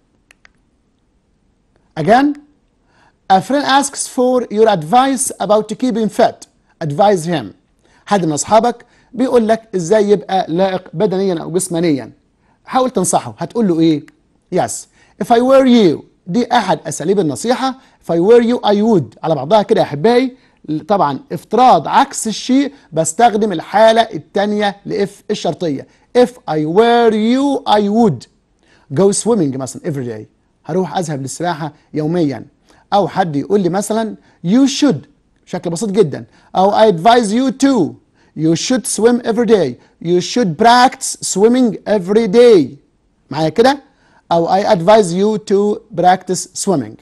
Again a friend asks for your advice about keeping fit advise him حد من أصحابك بيقول لك إزاي يبقى لائق بدنيا أو جسمانيا حاول تنصحه هتقول له إيه yes if I were you دي أحد أساليب النصيحة if I were you I would على بعضها كده يا أحبائي طبعا افتراض عكس الشيء بستخدم الحالة الثانية لإف الشرطية if I were you I would go swimming مثلا every day هروح أذهب للسباحة يوميا أو حد يقول لي مثلا you should بشكل بسيط جدا أو I advise you to you should swim every day you should practice swimming every day معايا كده أو I advise you to practice swimming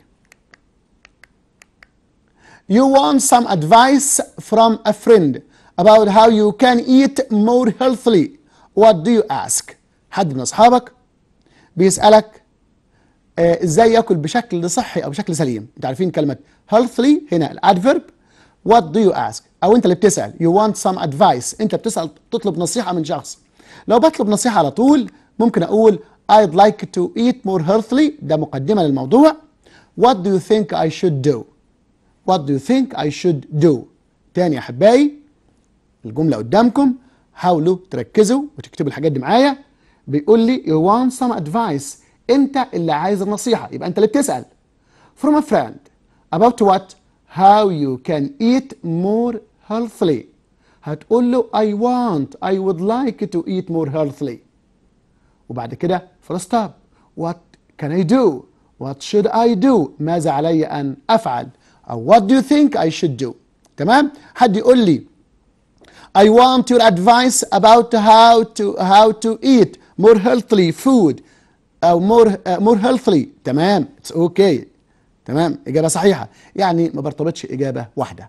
You want some advice from a friend about how you can eat more healthily. What do you ask? حد من أصحابك بيسألك آه ازاي ياكل بشكل صحي او بشكل سليم. انتوا عارفين كلمة healthily هنا الادفيرب What do you ask؟ او انت اللي بتسأل you want some advice انت بتسأل تطلب نصيحة من شخص. لو بطلب نصيحة على طول ممكن اقول I'd like to eat more healthily ده مقدمة للموضوع. What do you think I should do؟ What do you think I should do؟ تاني يا أحبائي الجملة قدامكم حاولوا تركزوا وتكتبوا الحاجات دي معايا بيقول لي you want some advice أنت اللي عايز النصيحة يبقى أنت اللي بتسأل from a friend about what how you can eat more healthily هتقول له I want I would like to eat more healthily وبعد كده full stop what can I do what should I do ماذا علي أن أفعل أو what do you think I should do تمام حد يقول لي I want your advice about how to how to eat more healthily food أو more uh, more healthily تمام it's okay تمام إجابة صحيحة يعني ما برتبطش إجابة واحدة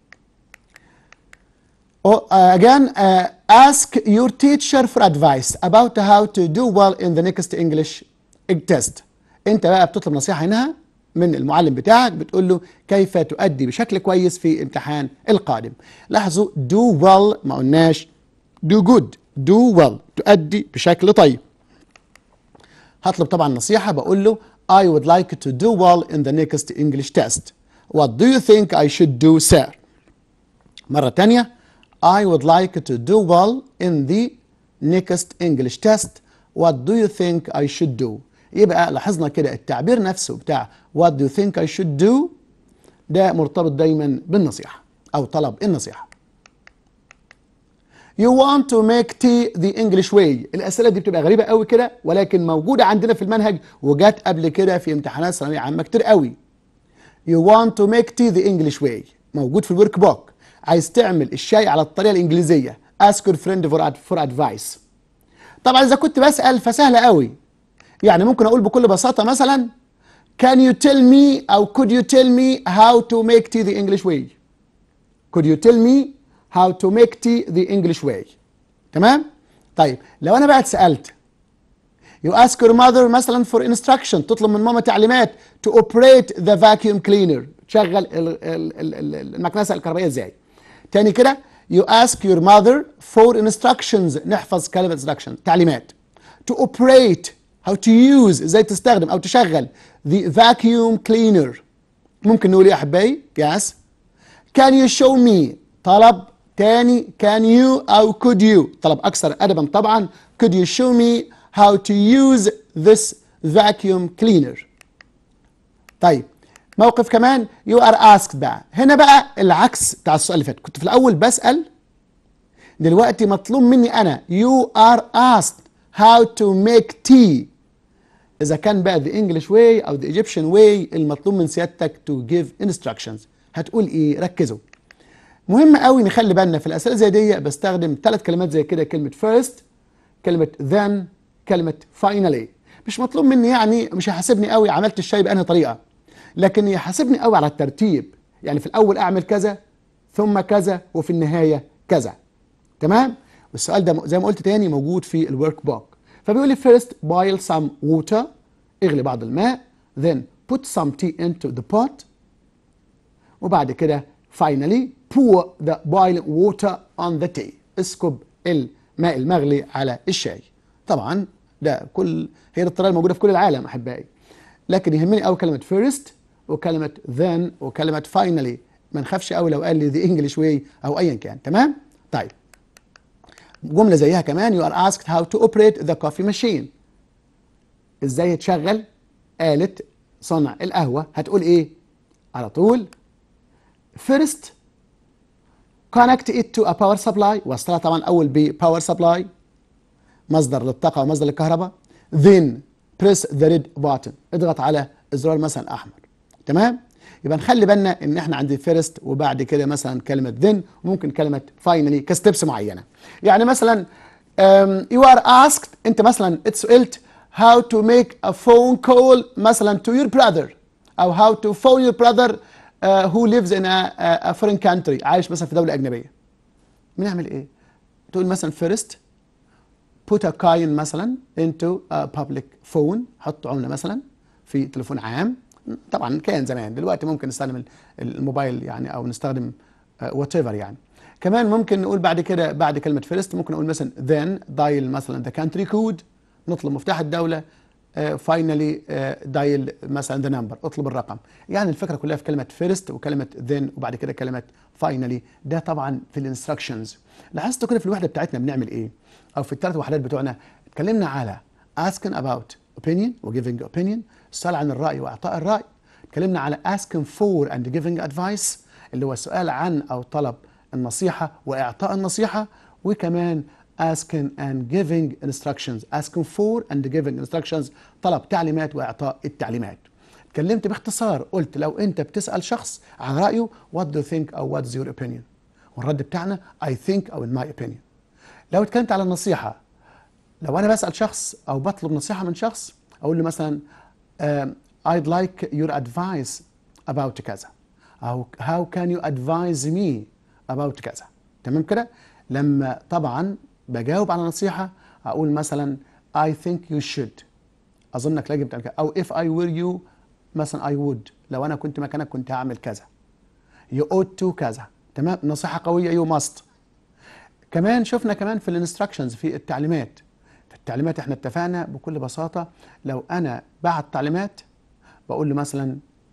Oh, uh, again, uh, ask your teacher for advice about how to do well in the next English test. أنت بقى بتطلب نصيحة هنا من المعلم بتاعك بتقول له كيف تؤدي بشكل كويس في امتحان القادم لاحظوا do well ما قلناش do good do well تؤدي بشكل طيب هطلب طبعا نصيحة بقول له I would like to do well in the next English test what do you think I should do sir مرة تانية I would like to do well in the next English test what do you think I should do يبقى لاحظنا كده التعبير نفسه بتاع what do you think I should do ده مرتبط دايما بالنصيحة أو طلب النصيحة You want to make tea the English way الأسئلة دي بتبقى غريبة قوي كده ولكن موجودة عندنا في المنهج وجات قبل كده في امتحانات ثانوية عامة كتير قوي You want to make tea the English way موجود في الورك بوك عايز تعمل الشاي على الطريقة الإنجليزية ask your friend for, ad for advice طبعا إذا كنت بسأل فسهلة قوي يعني ممكن أقول بكل بساطة مثلا Can you tell me أو could you tell me how to make tea the English way Could you tell me how to make tea the English way تمام طيب لو أنا بقى اتسألت You ask your mother مثلا for instruction تطلب من ماما تعليمات to operate the vacuum cleaner تشغل ال- ال- ال- ال- المكنسة الكهربائية ازاي تاني كده You ask your mother for instructions نحفظ كلمة instruction تعليمات to operate how to use ازاي تستخدم او تشغل the vacuum cleaner ممكن نقول ايه يا احبائي yes can you show me طلب تاني can you او could you طلب اكثر ادبا طبعا could you show me how to use this vacuum cleaner طيب موقف كمان you are asked بقى هنا بقى العكس بتاع السؤال اللي فات كنت في الاول بسأل دلوقتي مطلوب مني انا you are asked how to make tea اذا كان بقى the English way او the Egyptian way المطلوب من سيادتك to give instructions هتقول ايه ركزوا مهم قوي نخلي بالنا في الاسئله زي دي بستخدم ثلاث كلمات زي كده كلمه first كلمه then كلمه finally مش مطلوب مني يعني مش هيحاسبني قوي عملت الشاي بانهي طريقه لكن يحاسبني قوي على الترتيب يعني في الاول اعمل كذا ثم كذا وفي النهايه كذا تمام والسؤال ده زي ما قلت تاني موجود في الورك بوك فبيقول لي first boil some water اغلي بعض الماء then put some tea into the pot وبعد كده finally pour the boiling water on the tea اسكب الماء المغلي على الشاي طبعا ده كل هي دي الطريقه الموجوده في كل العالم احبائي لكن يهمني قوي كلمه first وكلمه then وكلمه finally ما نخافش قوي لو قال لي the English way او ايا كان تمام طيب جمله زيها كمان you are asked how to operate the coffee machine ازاي تشغل آلة صنع القهوة هتقول ايه على طول first connect it to a power supply وصلها طبعا اول ب power supply مصدر للطاقة ومصدر للكهرباء then press the red button اضغط على الزرار مثلا الاحمر تمام يبقى نخلي بالنا ان احنا عندي first وبعد كده مثلا كلمة then وممكن كلمة finally كستبس معينة يعني مثلا um, you are asked انت مثلا اتسألت how to make a phone call مثلا to your brother او how to phone your brother uh, who lives in a, a, a foreign country عايش مثلا في دولة أجنبية بنعمل ايه؟ تقول مثلا first put a coin مثلا into a public phone حط عملة مثلا في تليفون عام طبعا كان زمان دلوقتي ممكن نستخدم ال- الموبايل يعني او نستخدم وات ايفر يعني كمان ممكن نقول بعد كده بعد كلمة first ممكن نقول مثلا then dial مثلا the country code نطلب مفتاح الدولة فاينلي دايل مثلا ذا نمبر اطلب الرقم يعني الفكره كلها في كلمه فيرست وكلمه ذن وبعد كده كلمه فاينلي ده طبعا في الانستراكشنز لاحظتوا كده في الوحده بتاعتنا بنعمل ايه او في الثلاث وحدات بتوعنا اتكلمنا على asking about opinion و giving opinion السؤال عن الراي واعطاء الراي اتكلمنا على asking for and giving advice اللي هو السؤال عن او طلب النصيحه واعطاء النصيحه وكمان asking and giving instructions asking for and giving instructions طلب تعليمات واعطاء التعليمات اتكلمت باختصار قلت لو انت بتسال شخص عن رايه what do you think او what is your opinion والرد بتاعنا I think او in my opinion لو اتكلمت على النصيحه لو انا بسال شخص او بطلب نصيحه من شخص اقول له مثلا um, I'd like your advice about كذا او how can you advise me about كذا تمام كده لما طبعا بجاوب على نصيحه اقول مثلا I think you should اظنك يجب تعمل كذا او if I were you مثلا I would لو انا كنت مكانك كنت هعمل كذا you ought to كذا تمام نصيحه قويه you must كمان شفنا كمان في الانستراكشنز في التعليمات في التعليمات احنا اتفقنا بكل بساطه لو انا بعت تعليمات بقول له مثلا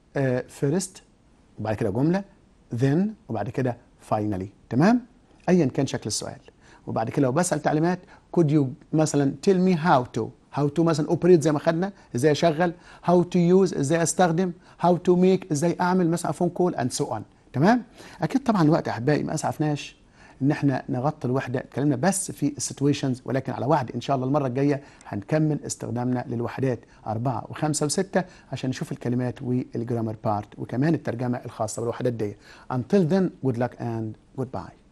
فيرست وبعد كده جمله then وبعد كده finally تمام ايا كان شكل السؤال وبعد كده لو بسال تعليمات could you مثلا tell me how to how to مثلا operate زي ما خدنا ازاي اشغل how to use ازاي استخدم how to make ازاي اعمل مثلا فون كول and so on تمام اكيد طبعا الوقت يا احبائي ما اسعفناش ان احنا نغطي الوحده اتكلمنا بس في السيتويشنز ولكن على وعد ان شاء الله المره الجايه هنكمل استخدامنا للوحدات أربعة وخمسة وستة عشان نشوف الكلمات والجرامر بارت وكمان الترجمه الخاصه بالوحدات دي until then good luck and goodbye